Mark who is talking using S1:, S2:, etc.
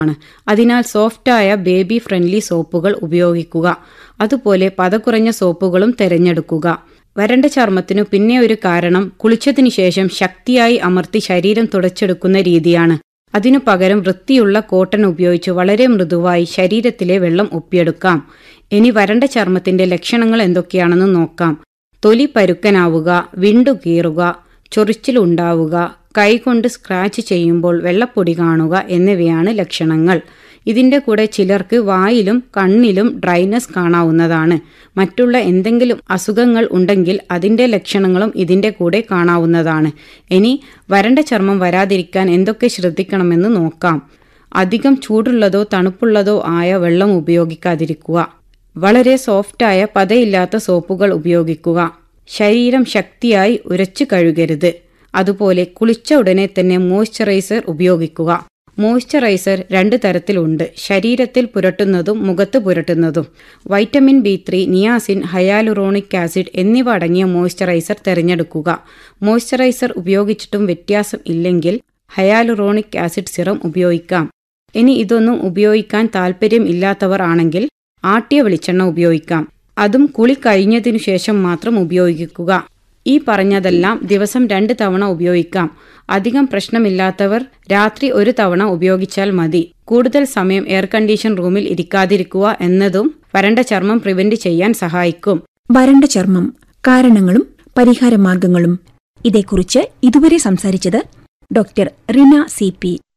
S1: ആണ് അതിനാൽ സോഫ്റ്റായ baby friendly സോപ്പുകൾ ഉപയോഗിക്കുക അതുപോലെ പതകുറഞ്ഞ സോപ്പുകളും തിരഞ്ഞെടുക്കുക വരണ്ട ചർമ്മത്തിനു പിന്നെ ഒരു കാരണം കുളിച്ചതിനു ശേഷം ശക്തിയായി അമർത്തി ശരീരം തുടച്ചെടുക്കുന്ന രീതിയാണ് അതിനു പകരം വൃത്തിയുള്ള കോട്ടൺ ഉപയോഗിച്ച് വളരെ മൃദുവായി ശരീരത്തിലെ വെള്ളം ഒപ്പിയെടുക്കാം ഇനി വരണ്ട ചർമ്മത്തിന്റെ ലക്ഷണങ്ങൾ എന്തൊക്കെയാണെന്ന് നോക്കാം തൊലി പരുക്കനാവുക വിണ്ടു കീറുക ചൊറിച്ചിലുണ്ടാവുക കൈകൊണ്ട് സ്ക്രാച്ച് ചെയ്യുമ്പോൾ വെള്ളപ്പൊടി കാണുക എന്നിവയാണ് ലക്ഷണങ്ങൾ ഇതിന്റെ കൂടെ ചിലർക്ക് വായിലും കണ്ണിലും ഡ്രൈനസ് കാണാവുന്നതാണ് മറ്റുള്ള എന്തെങ്കിലും അസുഖങ്ങൾ ഉണ്ടെങ്കിൽ അതിന്റെ ലക്ഷണങ്ങളും ഇതിന്റെ കൂടെ കാണാവുന്നതാണ് ഇനി വരണ്ട ചർമ്മം വരാതിരിക്കാൻ എന്തൊക്കെ ശ്രദ്ധിക്കണമെന്ന് നോക്കാം അധികം ചൂടുള്ളതോ തണുപ്പുള്ളതോ ആയ വെള്ളം ഉപയോഗിക്കാതിരിക്കുക വളരെ സോഫ്റ്റായ പതയില്ലാത്ത സോപ്പുകൾ ഉപയോഗിക്കുക ശരീരം ശക്തിയായി ഉരച്ചു കഴുകരുത് അതുപോലെ കുളിച്ച ഉടനെ തന്നെ മോയ്സ്ചറൈസർ ഉപയോഗിക്കുക മോയ്സ്ചറൈസർ രണ്ട് തരത്തിലുണ്ട് ശരീരത്തിൽ പുരട്ടുന്നതും മുഖത്ത് പുരട്ടുന്നതും vitamin B three niacin hyaluronic acid എന്നിവ അടങ്ങിയ മോയ്സ്ചറൈസർ തിരഞ്ഞെടുക്കുക മോയ്സ്ചറൈസർ ഉപയോഗിച്ചിട്ടും വ്യത്യാസം ഇല്ലെങ്കിൽ ഹയാലുറോണിക് ആസിഡ് സിറം ഉപയോഗിക്കാം ഇനി ഇതൊന്നും ഉപയോഗിക്കാൻ താല്പര്യം ഇല്ലാത്തവർ ആണെങ്കിൽ ആട്ടിയ വെളിച്ചെണ്ണ ഉപയോഗിക്കാം അതും കുളി കഴിഞ്ഞതിനു ശേഷം മാത്രം ഉപയോഗിക്കുക ഈ പറഞ്ഞതെല്ലാം ദിവസം രണ്ട് തവണ ഉപയോഗിക്കാം അധികം പ്രശ്നമില്ലാത്തവർ രാത്രി ഒരു തവണ ഉപയോഗിച്ചാൽ മതി കൂടുതൽ സമയം എയർ കണ്ടീഷൻ റൂമിൽ ഇരിക്കാതിരിക്കുക എന്നതും വരണ്ട ചർമ്മം പ്രിവെന്റ് ചെയ്യാൻ സഹായിക്കും
S2: വരണ്ട ചർമ്മം കാരണങ്ങളും പരിഹാരമാർഗങ്ങളും ഇതേക്കുറിച്ച് ഇതുവരെ സംസാരിച്ചത് ഡോക്ടർ റിന സി പി